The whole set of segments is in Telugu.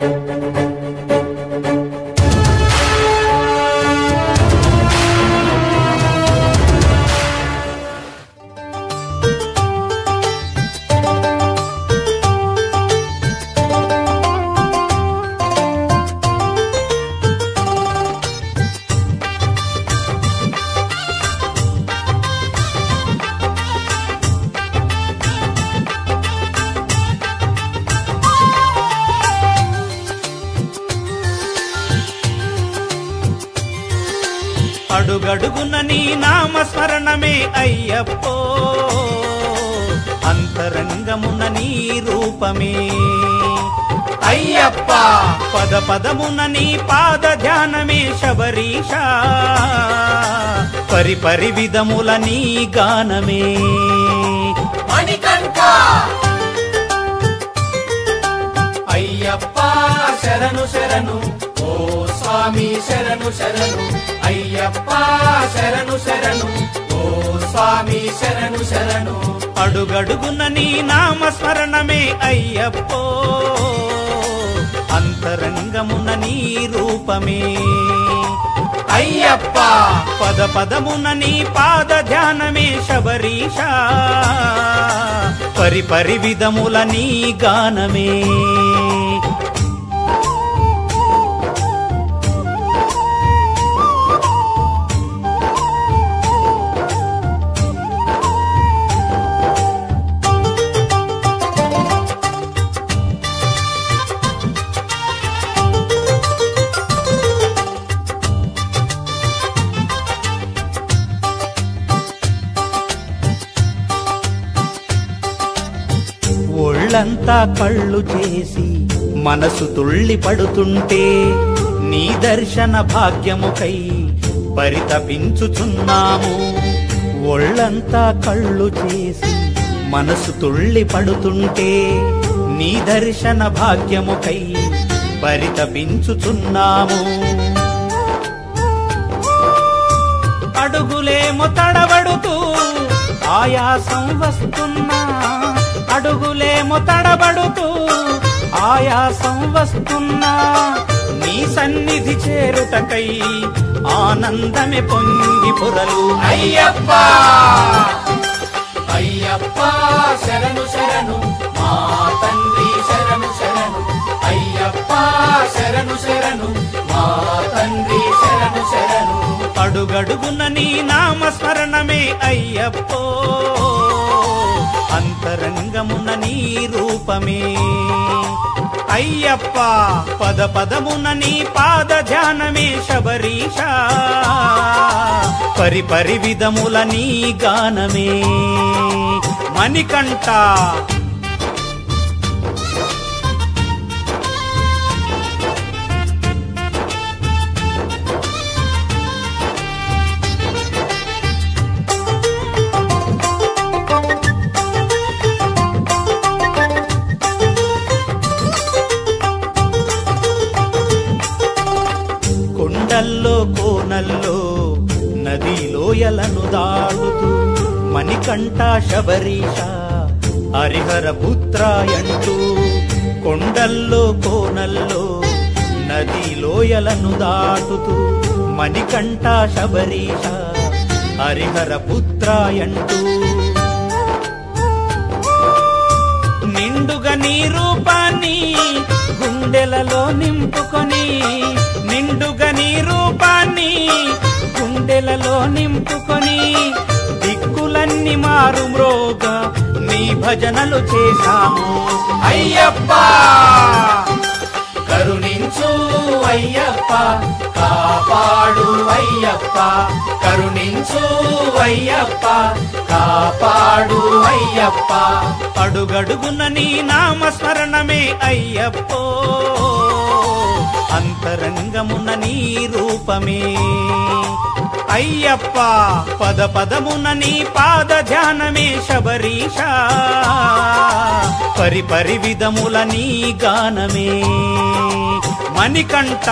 అడుగడుగున నీ నామస్మరణమే అయ్యప్పో అంతరంగమున నీ రూపమే అయ్యప్ప పద పదమున నీ పాద ధ్యానమే శబరీష పరి పరి విధముల నీ గానమే మణికంఠ అయ్యప్ప శరణు శరణు ఓ స్వామి శరణు శరణు అయ్యప్ప శరణు శరణు ఓ స్వామి శరణు శరణు అడుగడుగున నీ నామస్మరణమే అయ్యప్పో అంతరంగమున నీ రూపమే అయ్యప్ప పద పదమున నీ పాద ధ్యానమే శబరీష పరి పరి విధముల నీ గానమే ఒళ్ళంతా కళ్ళు చేసి మనసు తుళ్ళి పడుతుంటే నీ దర్శన భాగ్యముకై పరితపించుచున్నాము ఒళ్ళంతా కళ్ళు చేసి మనసు తుళ్ళి పడుతుంటే నీ దర్శన భాగ్యముకై పరితపించుచున్నాము అడుగులేమో తడబడుతూ ఆయాసం వస్తున్నా అడుగులేమో తడబడుతూ ఆయాసం వస్తున్నా నీ సన్నిధి చేరుటకై ఆనందమే పొంగి పొరలు అయ్యప్ప అయ్యప్ప శరణు శరణు మా తండ్రి శరణు శరణు అయ్యప్ప శరణు శరణు మా తండ్రి శరణు శరణు అడుగడుగున నీ నామస్మరణమే అయ్యప్పో అంతరంగమున నీ రూపమే అయ్యప్ప పద పదమున నీ పాద ధ్యానమే శబరీష పరి పరి విధముల నీ గానమే మణికంఠ కొండల్లో కోనల్లో నదిలోయలను దాడుతూ మణికంఠ శబరీష హరిహర పుత్రాయంటూ కొండల్లో కోనల్లో నదిలోయలను దాటుతూ మణికంఠ శబరీష హరిహర పుత్రాయంటూ నిండుగా నీ రూపాన్ని గుండెలలో నింపుకొని నిండుగా నీ రూపాన్ని గుండెలలో నింపుకొని దిక్కులన్నీ మారు మ్రోగ నీ భజనలు చేశాము అయ్యప్ప కరుణించు అయ్యప్ప కాపాడు అయ్యప్ప కరుణించు అయ్యప్ప కాపాడు అయ్యప్ప అడుగడుగున నీ నామస్మరణమే అయ్యప్పో అంతరంగమున నీ రూపమే అయ్యప్ప పద పదమున నీ పాద ధ్యానమే శబరీష పరి పరి విధముల నీ గానమే మణికంఠ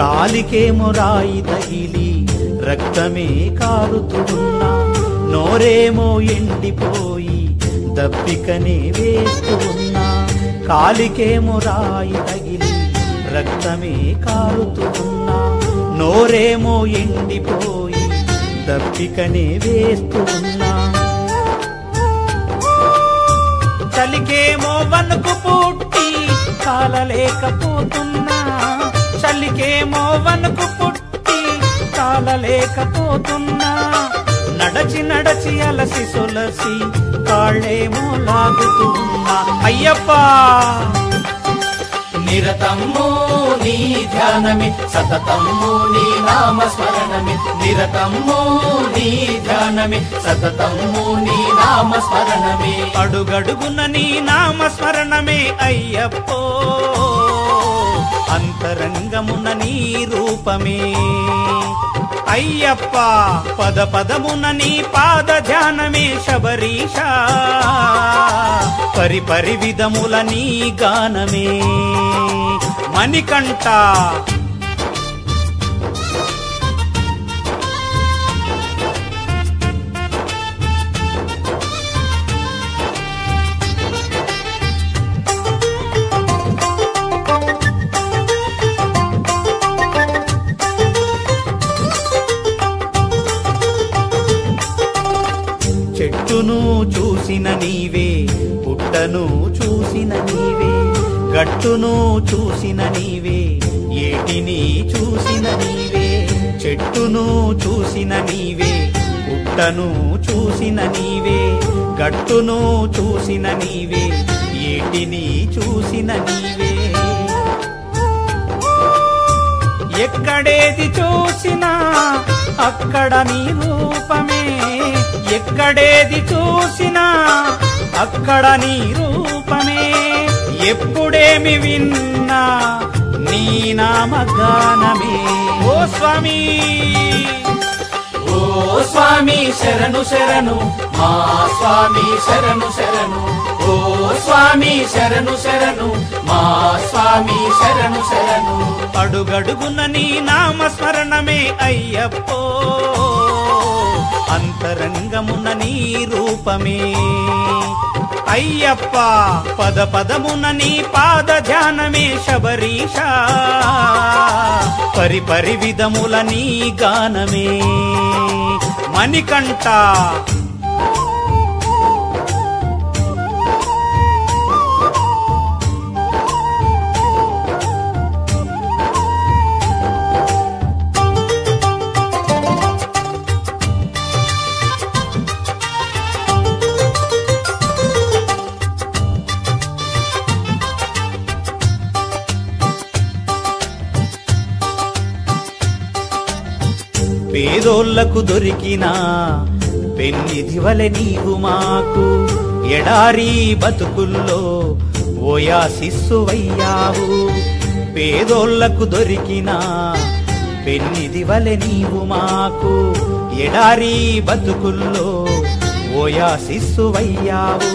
కాలికేమో రాయి తగిలి రక్తమే కారుతున్నా నోరేమో ఎండిపోయి దప్పికనే వేస్తూ ఉన్నా కాలికేమో రాయి తగిలి రక్తమే కారుతున్నా నోరేమో ఎండిపోయి దప్పికనే వేస్తూ ఉన్నా చలికేమో వణుకు పుట్టి కాలలేకపోతున్నా చలికేమో వణుకు పుట్టి కాలలేకపోతున్నా నడచి నడచి అలసి సొలసి కాళ్ళేమో లాగుతున్నా అయ్యప్పా నిరతము నీ ధ్యానమే సతతము నీ నామస్మరణమే నిరతము నీ ధ్యానమే సతతము నీ నామస్మరణమే అడుగడుగున నీ నామస్మరణమే అయ్యప్పో అంతరంగమున నీ రూపమే అయ్యప్ప పద పదమున నీ పాద ధ్యానమే శబరీష పరి పరి విధముల నీ గానమే మణికంఠ చెట్టును చూసిన నీవే పుట్టను చూసిన నీవే గట్టును చూసిన నీవే ఏటిని చూసిన నీవే చెట్టును చూసిన నీవే పుట్టను చూసిన నీవే గట్టును చూసిన నీవే ఏటిని చూసిన నీవే ఎక్కడేది చూసినా అక్కడ నీ రూపమే ఎక్కడేది చూసినా అక్కడ నీ రూపమే ఎప్పుడేమి విన్నా నీ నామగానమే ఓ స్వామి ఓ స్వామి శరణు శరణు మా స్వామి శరణు శరణు ఓ స్వామి శరణు శరణు మా స్వామి శరణు శరణు అడుగడుగున నీ నామస్మరణమే అయ్యప్పో అంతరంగమున నీ రూపమే అయ్యప్ప పద పదమున నీ పాద ధ్యానమే శబరీష పరి పరి విధముల నీ గానమే మణికంఠ పేదోళ్లకు దొరికిన పెన్నిధి వలె నీవు మాకు ఎడారి బతుకుల్లో ఓయాసిస్సువయ్యావు పేదోళ్లకు దొరికిన పెన్నిధి వలె నీవు మాకు ఎడారి బతుకుల్లో ఓయాసిస్సువయ్యావు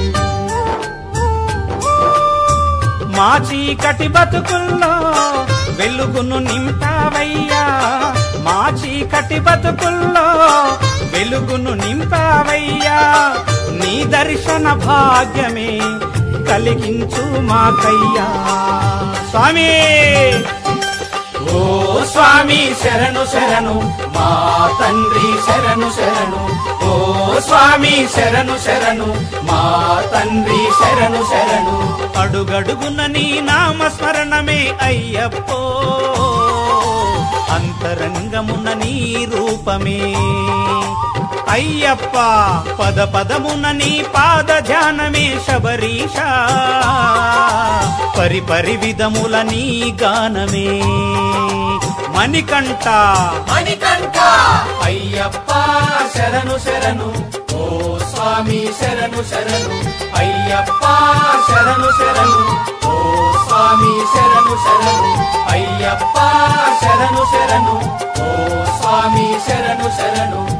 మా చీకటి బతుకుల్లో వెలుగును నింపావయ్యా మా చీకటి బతుకుల్లో వెలుగును నింపావయ్యా నీ దర్శన భాగ్యమే కలిగించు మాకయ్యా స్వామి ఓ స్వామి శరణు శరణు మా తండ్రి శరణు శరణు ఓ స్వామి శరణు శరణు మా తండ్రి శరణు శరణు అడుగడుగున నీ నామస్మరణమే అయ్యప్పో అంతరంగమున నీ రూపమే అయ్యప్ప పద పదమున నీ పాద ధ్యానమే శబరీష పరి పరి విధముల నీ గానమే మణికంఠ మణికంఠ అయ్యప్ప శరణు శరణు ఓ స్వామి శరణు శరణు అయ్యప్ప శరణు శరణు ఓ స్వామి శరణు శరణు అయ్యప్ప శరణు శరణు ఓ స్వామి శరణు శరణు